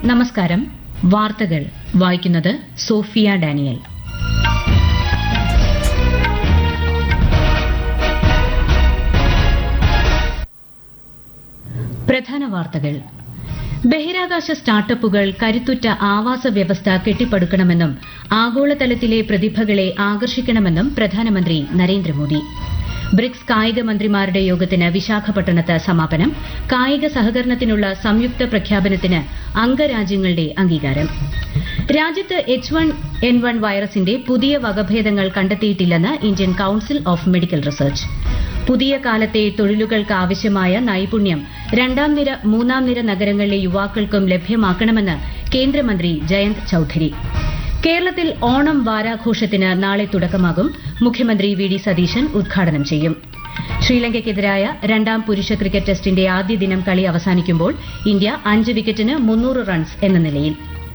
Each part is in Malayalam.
നമസ്കാരം വാർത്തകൾ വായിക്കുന്നത് സോഫിയ ഡാനിയൽ പ്രധാന വാർത്തകൾ ബഹിരാകാശ സ്റ്റാർട്ടപ്പുകൾ കരുത്തുറ്റ ആവാസ വ്യവസ്ഥ കെട്ടിപ്പടുക്കണമെന്നും ആഗോളതലത്തിലെ പ്രതിഭകളെ ആകർഷിക്കണമെന്നും പ്രധാനമന്ത്രി നരേന്ദ്രമോദി ബ്രിക്സ് കായിക മന്ത്രിമാരുടെ യോഗത്തിന് വിശാഖപട്ടണത്ത് സമാപനം കായിക സഹകരണത്തിനുള്ള സംയുക്ത പ്രഖ്യാപനത്തിന് അംഗരാജ്യങ്ങളുടെ അംഗീകാരം രാജ്യത്ത് എച്ച് വൺ എൻ വൺ വൈറസിന്റെ പുതിയ വകഭേദങ്ങൾ കണ്ടെത്തിയിട്ടില്ലെന്ന് Indian council of medical research പുതിയ കാലത്തെ തൊഴിലുകൾക്ക് ആവശ്യമായ നൈപുണ്യം രണ്ടാം നിര മൂന്നാം നിര നഗരങ്ങളിലെ യുവാക്കൾക്കും ലഭ്യമാക്കണമെന്ന് കേന്ദ്രമന്ത്രി ജയന്ത് ചൌധരി കേരളത്തിൽ ഓണം വാരാഘോഷത്തിന് നാളെ തുടക്കമാകും മുഖ്യമന്ത്രി വി ഡി സതീശൻ ഉദ്ഘാടനം ചെയ്യും ശ്രീലങ്കയ്ക്കെതിരായ രണ്ടാം പുരുഷ ക്രിക്കറ്റ് ടെസ്റ്റിന്റെ ആദ്യ ദിനം കളി അവസാനിക്കുമ്പോൾ ഇന്ത്യ അഞ്ച് വിക്കറ്റിന് മുന്നൂറ് റൺസ് എന്ന നിലയിൽ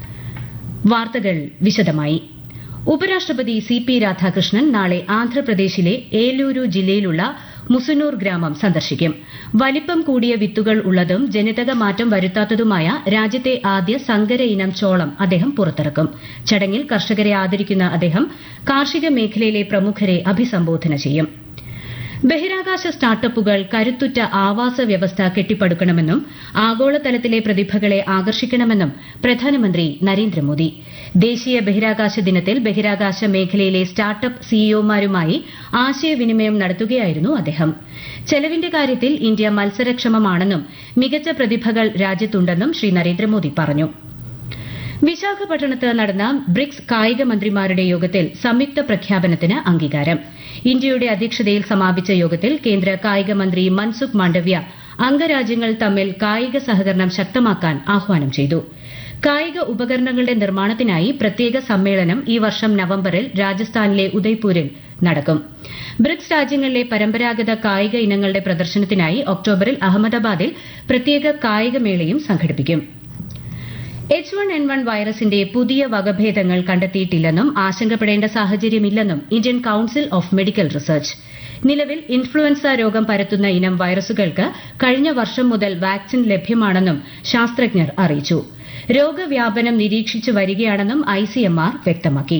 വാർത്തകൾ വിശദമായി ഉപരാഷ്ട്രപതി സി പി രാധാകൃഷ്ണൻ നാളെ ആന്ധ്രാപ്രദേശിലെ ഏലൂരു ജില്ലയിലുള്ള മുസുനൂർ ഗ്രാമം സന്ദർശിക്കും വലിപ്പം കൂടിയ വിത്തുകൾ ഉള്ളതും ജനിതക മാറ്റം വരുത്താത്തതുമായ രാജ്യത്തെ ആദ്യ സങ്കര ഇനം ചോളം അദ്ദേഹം പുറത്തിറക്കും ചടങ്ങിൽ കർഷകരെ ആദരിക്കുന്ന അദ്ദേഹം കാർഷിക മേഖലയിലെ പ്രമുഖരെ അഭിസംബോധന ചെയ്യും ബഹിരാകാശ സ്റ്റാർട്ടപ്പുകൾ കരുത്തുറ്റ ആവാസ വ്യവസ്ഥ കെട്ടിപ്പടുക്കണമെന്നും ആഗോളതലത്തിലെ പ്രതിഭകളെ ആകർഷിക്കണമെന്നും പ്രധാനമന്ത്രി നരേന്ദ്രമോദി ദേശീയ ബഹിരാകാശ ദിനത്തിൽ ബഹിരാകാശ മേഖലയിലെ സ്റ്റാർട്ടപ്പ് സിഇഒമാരുമായി ആശയവിനിമയം നടത്തുകയായിരുന്നു അദ്ദേഹം ചെലവിന്റെ കാര്യത്തിൽ ഇന്ത്യ മത്സരക്ഷമമാണെന്നും മികച്ച പ്രതിഭകൾ രാജ്യത്തുണ്ടെന്നും ശ്രീ നരേന്ദ്രമോദി പറഞ്ഞു വിശാഖപട്ടണത്ത് നടന്ന ബ്രിക്സ് കായിക മന്ത്രിമാരുടെ യോഗത്തിൽ സംയുക്ത പ്രഖ്യാപനത്തിന് അംഗീകാരം ഇന്ത്യയുടെ അധ്യക്ഷതയിൽ സമാപിച്ച യോഗത്തിൽ കേന്ദ്ര കായിക മന്ത്രി മൻസുഖ് മാണ്ഡവ്യ അംഗരാജ്യങ്ങൾ തമ്മിൽ കായിക സഹകരണം ശക്തമാക്കാൻ ആഹ്വാനം ചെയ്തു കായിക ഉപകരണങ്ങളുടെ നിർമ്മാണത്തിനായി പ്രത്യേക സമ്മേളനം ഈ വർഷം നവംബറിൽ രാജസ്ഥാനിലെ ഉദയ്പൂരിൽ നടക്കും ബ്രിക്സ് രാജ്യങ്ങളിലെ പരമ്പരാഗത കായിക ഇനങ്ങളുടെ പ്രദർശനത്തിനായി ഒക്ടോബറിൽ അഹമ്മദാബാദിൽ പ്രത്യേക കായികമേളയും സംഘടിപ്പിക്കും എച്ച് വൺ എൻ വൺ വൈറസിന്റെ പുതിയ വകഭേദങ്ങൾ കണ്ടെത്തിയിട്ടില്ലെന്നും ആശങ്കപ്പെടേണ്ട സാഹചര്യമില്ലെന്നും Indian council of medical research നിലവിൽ ഇൻഫ്ലുവൻസ രോഗം പരത്തുന്ന ഇനം വൈറസുകൾക്ക് കഴിഞ്ഞ വർഷം മുതൽ വാക്സിൻ ലഭ്യമാണെന്നും ശാസ്ത്രജ്ഞർ അറിയിച്ചു രോഗവ്യാപനം നിരീക്ഷിച്ചു വരികയാണെന്നും ഐസിഎംആർ വ്യക്തമാക്കി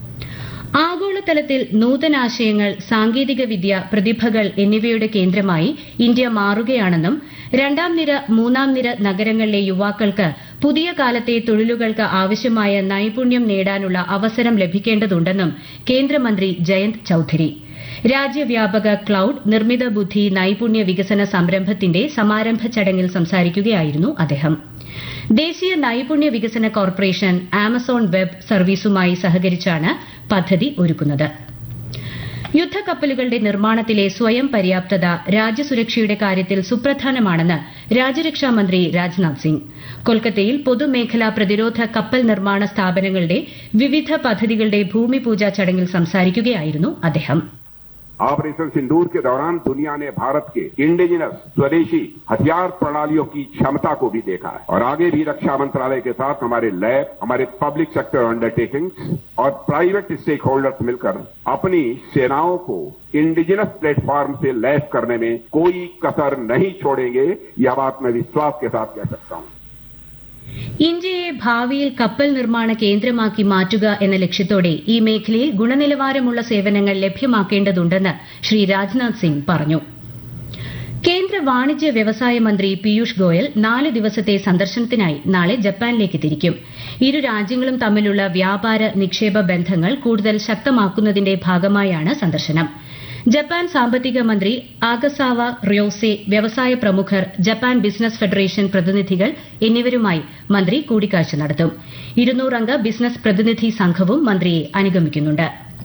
ആഗോളതലത്തിൽ നൂതനാശയങ്ങൾ സാങ്കേതികവിദ്യ പ്രതിഭകൾ എന്നിവയുടെ കേന്ദ്രമായി ഇന്ത്യ മാറുകയാണെന്നും രണ്ടാം നിര മൂന്നാം നിര നഗരങ്ങളിലെ യുവാക്കൾക്ക് പുതിയ കാലത്തെ തൊഴിലുകൾക്ക് ആവശ്യമായ നൈപുണ്യം നേടാനുള്ള അവസരം ലഭിക്കേണ്ടതുണ്ടെന്നും കേന്ദ്രമന്ത്രി ജയന്ത് ചൌധരി രാജ്യവ്യാപക ക്ലൌഡ് നിർമ്മിത ബുദ്ധി നൈപുണ്യ വികസന സംരംഭത്തിന്റെ സമാരംഭ ചടങ്ങിൽ സംസാരിക്കുകയായിരുന്നു അദ്ദേഹം ദേശീയ നൈപുണ്യ വികസന കോർപ്പറേഷൻ ആമസോൺ വെബ് സർവീസുമായി സഹകരിച്ചാണ് പദ്ധതി ഒരുക്കുന്നത് യുദ്ധക്കപ്പലുകളുടെ നിർമ്മാണത്തിലെ സ്വയം പര്യാപ്തത രാജ്യസുരക്ഷയുടെ കാര്യത്തിൽ സുപ്രധാനമാണെന്ന് രാജ്യരക്ഷാ മന്ത്രി രാജ്നാഥ് സിംഗ് കൊൽക്കത്തയിൽ പൊതുമേഖലാ പ്രതിരോധ കപ്പൽ നിർമ്മാണ സ്ഥാപനങ്ങളുടെ വിവിധ പദ്ധതികളുടെ ഭൂമിപൂജ ചടങ്ങിൽ സംസാരിക്കുകയായിരുന്നു അദ്ദേഹം ऑपरेशन सिंदूर के दौरान दुनिया ने भारत के इंडिजिनस स्वदेशी हथियार प्रणालियों की क्षमता को भी देखा है और आगे भी रक्षा मंत्रालय के साथ हमारे लैब हमारे पब्लिक सेक्टर अंडरटेकिंग्स और प्राइवेट स्टेक होल्डर्स मिलकर अपनी सेनाओं को इंडिजिनस प्लेटफॉर्म से लैस करने में कोई कसर नहीं छोड़ेंगे यह बात मैं विश्वास के साथ कह सकता हूं ഇന്ത്യയെ ഭാവിയിൽ കപ്പൽ നിർമ്മാണ കേന്ദ്രമാക്കി മാറ്റുക എന്ന ലക്ഷ്യത്തോടെ ഈ മേഖലയിൽ ഗുണനിലവാരമുള്ള സേവനങ്ങൾ ലഭ്യമാക്കേണ്ടതുണ്ടെന്ന് ശ്രീ രാജ്നാഥ് സിംഗ് പറഞ്ഞു കേന്ദ്ര വാണിജ്യ വ്യവസായ മന്ത്രി പീയൂഷ് ഗോയൽ നാല് ദിവസത്തെ സന്ദർശനത്തിനായി നാളെ ജപ്പാനിലേക്ക് തിരിക്കും ഇരു രാജ്യങ്ങളും തമ്മിലുള്ള വ്യാപാര നിക്ഷേപ ബന്ധങ്ങൾ കൂടുതൽ ശക്തമാക്കുന്നതിന്റെ ഭാഗമായാണ് സന്ദർശനം ജപ്പാൻ സാമ്പത്തിക മന്ത്രി ആഗസാവ റിയോസെ വ്യവസായ പ്രമുഖർ ജപ്പാൻ ബിസിനസ് ഫെഡറേഷൻ പ്രതിനിധികൾ എന്നിവരുമായി മന്ത്രി കൂടിക്കാഴ്ച നടത്തും ഇരുന്നൂറംഗ ബിസിനസ് പ്രതിനിധി സംഘവും മന്ത്രിയെ അനുഗമിക്കുന്നുണ്ട്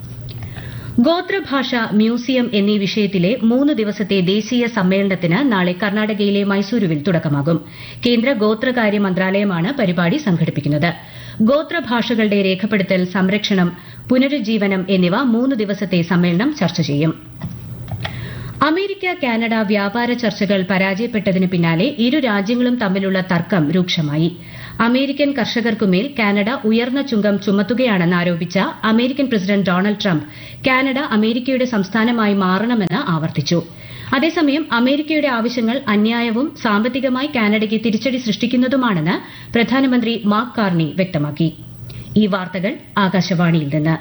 ഗോത്രഭാഷ മ്യൂസിയം എന്നീ വിഷയത്തിലെ മൂന്ന് ദിവസത്തെ ദേശീയ സമ്മേളനത്തിന് നാളെ കർണാടകയിലെ മൈസൂരുവിൽ തുടക്കമാകും കേന്ദ്ര ഗോത്രകാര്യ മന്ത്രാലയമാണ് പരിപാടി സംഘടിപ്പിക്കുന്നത് ഗോത്രഭാഷകളുടെ രേഖപ്പെടുത്തൽ സംരക്ഷണം പുനരുജ്ജീവനം എന്നിവ മൂന്ന് ദിവസത്തെ സമ്മേളനം ചർച്ച ചെയ്യും അമേരിക്ക കാനഡ വ്യാപാര ചർച്ചകൾ പരാജയപ്പെട്ടതിന് പിന്നാലെ ഇരു രാജ്യങ്ങളും തമ്മിലുള്ള തർക്കം രൂക്ഷമായി അമേരിക്കൻ കർഷകർക്കുമേൽ കാനഡ ഉയർന്ന ചുങ്കം ചുമത്തുകയാണെന്ന് ആരോപിച്ച American president Donald Trump Canada അമേരിക്കയുടെ സംസ്ഥാനമായി മാറണമെന്ന് ആവർത്തിച്ചു അതേസമയം അമേരിക്കയുടെ ആവശ്യങ്ങൾ അന്യായവും സാമ്പത്തികമായി കാനഡയ്ക്ക് തിരിച്ചടി സൃഷ്ടിക്കുന്നതുമാണെന്ന് പ്രധാനമന്ത്രി മാർക്ക് കാർണി വ്യക്തമാക്കി ഈ വാർത്തകൾ ആകാശവാണിയിൽ നിന്ന്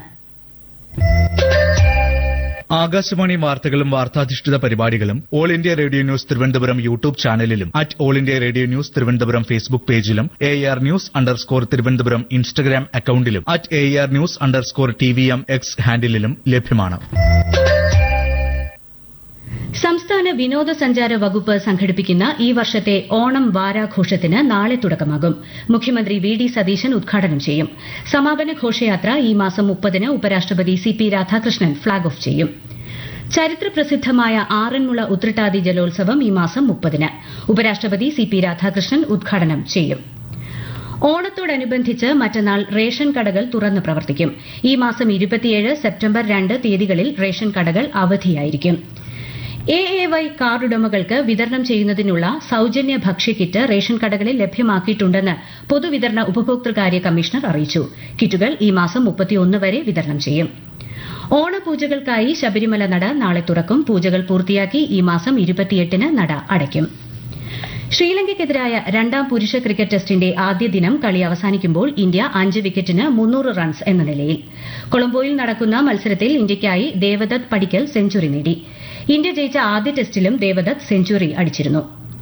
ആകാശവാണി വാർത്തകളും വാർത്താധിഷ്ഠിത പരിപാടികളും all India radio news Thiruvananthapuram YouTube ചാനലിലും at all India radio news Thiruvananthapuram Facebook പേജിലും A R news underscore Thiruvananthapuram Instagram അക്കൌണ്ടിലും at A R news underscore T V M X ഹാൻഡിലും ലഭ്യമാണ് സംസ്ഥാന വിനോദസഞ്ചാര വകുപ്പ് സംഘടിപ്പിക്കുന്ന ഈ വർഷത്തെ ഓണം വാരാഘോഷത്തിന് നാളെ തുടക്കമാകും മുഖ്യമന്ത്രി വി ഡി സതീശൻ ഉദ്ഘാടനം ചെയ്യും സമാപന ഘോഷയാത്ര ഈ മാസം മുപ്പതിന് ഉപരാഷ്ട്രപതി C P Radhakrishnan flag off ചെയ്യും ചരിത്രപ്രസിദ്ധമായ ആറന്മുള ഉത്രട്ടാതി ജലോത്സവം ഈ മാസം മുപ്പതിന് ഉപരാഷ്ട്രപതി സി പി രാധാകൃഷ്ണൻ ഉദ്ഘാടനം ചെയ്യും ഓണത്തോടനുബന്ധിച്ച് മറ്റന്നാൾ റേഷൻ കടകൾ തുറന്ന് പ്രവർത്തിക്കും ഈ മാസം ഇരുപത്തിയേഴ് സെപ്റ്റംബർ രണ്ട് തീയതികളിൽ റേഷൻ കടകൾ അവധിയായിരിക്കും എ എ വൈ കാർഡുടമകൾക്ക് വിതരണം ചെയ്യുന്നതിനുള്ള സൌജന്യ ഭക്ഷ്യക്കിറ്റ് റേഷൻ കടകളിൽ ലഭ്യമാക്കിയിട്ടുണ്ടെന്ന് പൊതുവിതരണ ഉപഭോക്തൃകാര്യ കമ്മീഷണർ അറിയിച്ചു കിറ്റുകൾ ഈ മാസം മുപ്പത്തിയൊന്ന് വരെ വിതരണം ചെയ്യും ഓണപൂജകൾക്കായി ശബരിമല നട നാളെ തുറക്കും പൂജകൾ പൂർത്തിയാക്കി ഈ മാസം ഇരുപത്തിയെട്ടിന് നട അടയ്ക്കും ശ്രീലങ്കയ്ക്കെതിരായ രണ്ടാം പുരുഷ ക്രിക്കറ്റ് ടെസ്റ്റിന്റെ ആദ്യ ദിനം കളി അവസാനിക്കുമ്പോൾ ഇന്ത്യ അഞ്ച് വിക്കറ്റിന് മുന്നൂറ് റൺസ് എന്ന നിലയിൽ കൊളംബോയിൽ നടക്കുന്ന മത്സരത്തിൽ ഇന്ത്യയ്ക്കായി ദേവദത്ത് പടിക്കൽ സെഞ്ചുറി നേടി ഇന്ത്യ ജയിച്ച ആദ്യ ടെസ്റ്റിലും ദേവദത്ത് സെഞ്ചുറി അടിച്ചിരുന്നു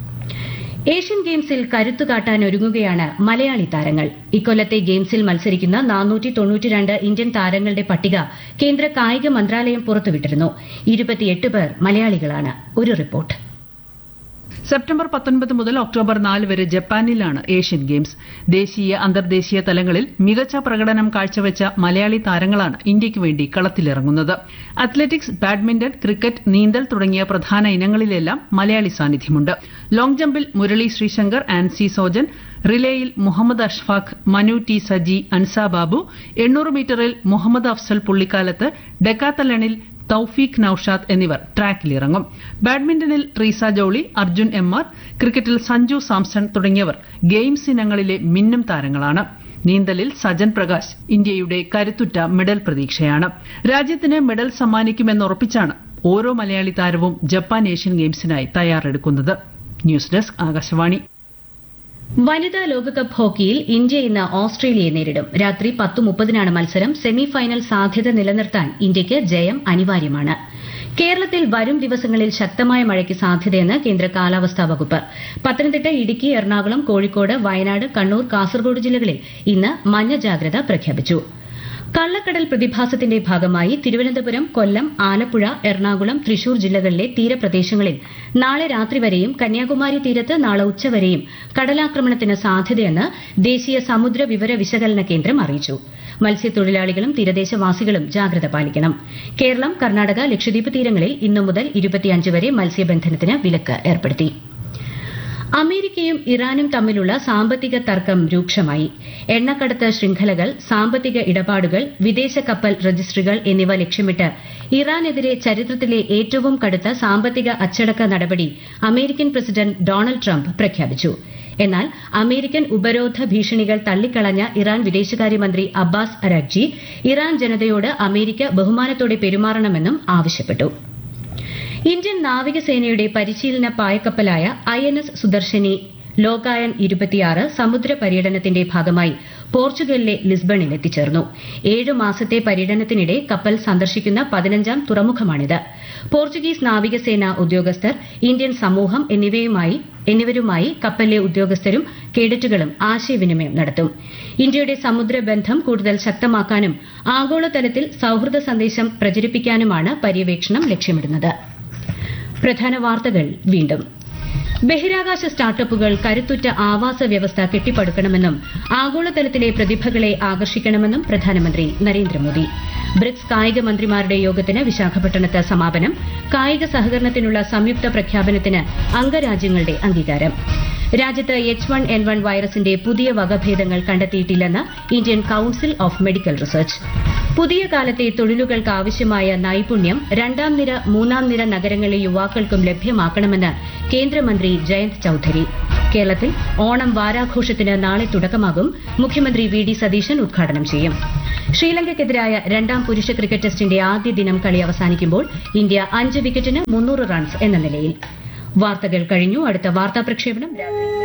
ഏഷ്യൻ ഗെയിംസിൽ കരുത്തു കാട്ടാനൊരുങ്ങുകയാണ് മലയാളി താരങ്ങൾ ഇക്കൊല്ലത്തെ ഗെയിംസിൽ മത്സരിക്കുന്ന നാനൂറ്റി തൊണ്ണൂറ്റിരണ്ട് ഇന്ത്യൻ താരങ്ങളുടെ പട്ടിക കേന്ദ്ര കായിക മന്ത്രാലയം പുറത്തുവിട്ടിരുന്നു ഇരുപത്തിയെട്ട് പേർ മലയാളികളാണ് ഒരു റിപ്പോർട്ട് സെപ്റ്റംബർ പത്തൊൻപത് മുതൽ ഒക്ടോബർ നാല് വരെ ജപ്പാനിലാണ് ഏഷ്യൻ ഗെയിംസ് ദേശീയ അന്തർദേശീയ തലങ്ങളിൽ മികച്ച പ്രകടനം കാഴ്ചവെച്ച മലയാളി താരങ്ങളാണ് ഇന്ത്യയ്ക്ക് വേണ്ടി കളത്തിലിറങ്ങുന്നത് അത്ലറ്റിക്സ് ബാഡ്മിന്റൺ ക്രിക്കറ്റ് നീന്തൽ തുടങ്ങിയ പ്രധാന ഇനങ്ങളിലെല്ലാം മലയാളി സാന്നിധ്യമുണ്ട് ലോങ് ജമ്പിൽ മുരളി ശ്രീശങ്കർ ആൻസി സോജൻ റിലേയിൽ മുഹമ്മദ് അഷ്ഫാഖ് മനു ടി സജി അൻസ ബാബു എണ്ണൂറ് മീറ്ററിൽ മുഹമ്മദ് അഫ്സൽ പുള്ളിക്കാലത്ത് ഡെക്കാത്തലണിൽ തൌഫീഖ് നൌഷാദ് എന്നിവർ ട്രാക്കിലിറങ്ങും ബാഡ്മിന്റണിൽ ട്രീസ ജോളി അർജുൻ എം ആർ ക്രിക്കറ്റിൽ സഞ്ജു സാംസൺ തുടങ്ങിയവർ ഗെയിംസ് ഇനങ്ങളിലെ മിന്നും താരങ്ങളാണ് നീന്തലിൽ സജൻ പ്രകാശ് ഇന്ത്യയുടെ കരുത്തുറ്റ മെഡൽ പ്രതീക്ഷയാണ് രാജ്യത്തിന് മെഡൽ സമ്മാനിക്കുമെന്നുറപ്പിച്ചാണ് ഓരോ മലയാളി താരവും ജപ്പാൻ ഏഷ്യൻ ഗെയിംസിനായി തയ്യാറെടുക്കുന്നത് ന്യൂസ് ഡെസ്ക് ആകാശവാണി വനിതാ ലോകകപ്പ് ഹോക്കിയിൽ ഇന്ത്യ ഇന്ന് ഓസ്ട്രേലിയയെ നേരിടും രാത്രി പത്ത് മുപ്പതിനാണ് മത്സരം സെമി ഫൈനൽ സാധ്യത നിലനിർത്താൻ ഇന്ത്യയ്ക്ക് ജയം അനിവാര്യമാണ് കേരളത്തിൽ വരും ദിവസങ്ങളിൽ ശക്തമായ മഴയ്ക്ക് സാധ്യതയെന്ന് കേന്ദ്ര കാലാവസ്ഥാ വകുപ്പ് പത്തനംതിട്ട ഇടുക്കി എറണാകുളം കോഴിക്കോട് വയനാട് കണ്ണൂർ കാസർഗോഡ് ജില്ലകളിൽ ഇന്ന് മഞ്ഞ ജാഗ്രത പ്രഖ്യാപിച്ചു കള്ളക്കടൽ പ്രതിഭാസത്തിന്റെ ഭാഗമായി തിരുവനന്തപുരം കൊല്ലം ആലപ്പുഴ എറണാകുളം തൃശൂർ ജില്ലകളിലെ തീരപ്രദേശങ്ങളിൽ നാളെ രാത്രി വരെയും കന്യാകുമാരി തീരത്ത് നാളെ ഉച്ചവരെയും കടലാക്രമണത്തിന് സാധ്യതയെന്ന് ദേശീയ സമുദ്ര വിവര വിശകലന കേന്ദ്രം അറിയിച്ചു മത്സ്യത്തൊഴിലാളികളും തീരദേശവാസികളും ജാഗ്രത പാലിക്കണം കേരളം കർണാടക ലക്ഷദ്വീപ് തീരങ്ങളിൽ ഇന്നു മുതൽ ഇരുപത്തിയഞ്ച് വരെ മത്സ്യബന്ധനത്തിന് വിലക്ക് ഏർപ്പെടുത്തി അമേരിക്കയും ഇറാനും തമ്മിലുള്ള സാമ്പത്തിക തർക്കം രൂക്ഷമായി എണ്ണക്കടത്ത് ശൃംഖലകൾ സാമ്പത്തിക ഇടപാടുകൾ വിദേശ കപ്പൽ രജിസ്ട്രികൾ എന്നിവ ലക്ഷ്യമിട്ട് ഇറാനെതിരെ ചരിത്രത്തിലെ ഏറ്റവും കടുത്ത സാമ്പത്തിക അച്ചടക്ക നടപടി അമേരിക്കൻ പ്രസിഡന്റ് ഡൊണാൾഡ് ട്രംപ് പ്രഖ്യാപിച്ചു എന്നാൽ അമേരിക്കൻ ഉപരോധ ഭീഷണികൾ തള്ളിക്കളഞ്ഞ ഇറാൻ വിദേശകാര്യമന്ത്രി അബ്ബാസ് അരാഗ്ജി ഇറാൻ ജനതയോട് അമേരിക്ക ബഹുമാനത്തോടെ പെരുമാറണമെന്നും ആവശ്യപ്പെട്ടു ഇന്ത്യൻ നാവികസേനയുടെ പരിശീലന പായക്കപ്പലായ I N S Sudarshini Lokayan ഇരുപത്തിയാറ് സമുദ്ര പര്യടനത്തിന്റെ ഭാഗമായി പോർച്ചുഗലിലെ ലിസ്ബണിൽ എത്തിച്ചേർന്നു ഏഴു മാസത്തെ പര്യടനത്തിനിടെ കപ്പൽ സന്ദർശിക്കുന്ന പതിനഞ്ചാം തുറമുഖമാണിത് പോർച്ചുഗീസ് നാവികസേന ഉദ്യോഗസ്ഥർ ഇന്ത്യൻ സമൂഹം എന്നിവയുമായി എന്നിവരുമായി കപ്പലിലെ ഉദ്യോഗസ്ഥരും കേഡറ്റുകളും ആശയവിനിമയം നടത്തും ഇന്ത്യയുടെ സമുദ്രബന്ധം കൂടുതൽ ശക്തമാക്കാനും ആഗോളതലത്തിൽ സൌഹൃദ സന്ദേശം പ്രചരിപ്പിക്കാനുമാണ് പര്യവേക്ഷണം ലക്ഷ്യമിടുന്നത് പ്രധാന വാർത്തകൾ വീണ്ടും ബഹിരാകാശ സ്റ്റാർട്ടപ്പുകൾ കരുത്തുറ്റ ആവാസ വ്യവസ്ഥ കെട്ടിപ്പടുക്കണമെന്നും ആഗോളതലത്തിലെ പ്രതിഭകളെ ആകർഷിക്കണമെന്നും പ്രധാനമന്ത്രി നരേന്ദ്രമോദി ബ്രിക്സ് കായിക മന്ത്രിമാരുടെ യോഗത്തിന് വിശാഖപട്ടണത്ത് സമാപനം കായിക സഹകരണത്തിനുള്ള സംയുക്ത പ്രഖ്യാപനത്തിന് അംഗരാജ്യങ്ങളുടെ അംഗീകാരം രാജ്യത്ത് എച്ച് വൺ എൻ വൺ വൈറസിന്റെ പുതിയ വകഭേദങ്ങൾ കണ്ടെത്തിയിട്ടില്ലെന്ന് Indian council of medical research പുതിയ കാലത്തെ തൊഴിലുകൾക്ക് ആവശ്യമായ നൈപുണ്യം രണ്ടാം നിര മൂന്നാം നിര നഗരങ്ങളിലെ യുവാക്കൾക്കും ലഭ്യമാക്കണമെന്ന് കേന്ദ്രമന്ത്രി ജയന്ത് ചൌധരി കേരളത്തിൽ ഓണം വാരാഘോഷത്തിന് നാളെ തുടക്കമാകും മുഖ്യമന്ത്രി വി ഡി സതീശൻ ഉദ്ഘാടനം ചെയ്യും ശ്രീലങ്കയ്ക്കെതിരായ രണ്ടാം പുരുഷ ക്രിക്കറ്റ് ടെസ്റ്റിന്റെ ആദ്യ ദിനം കളി അവസാനിക്കുമ്പോൾ ഇന്ത്യ അഞ്ച് വിക്കറ്റിന് മുന്നൂറ് റൺസ് എന്ന നിലയിൽ വാർത്തകൾ കഴിഞ്ഞു അടുത്ത വാർത്താ പ്രക്ഷേപണം രാത്രി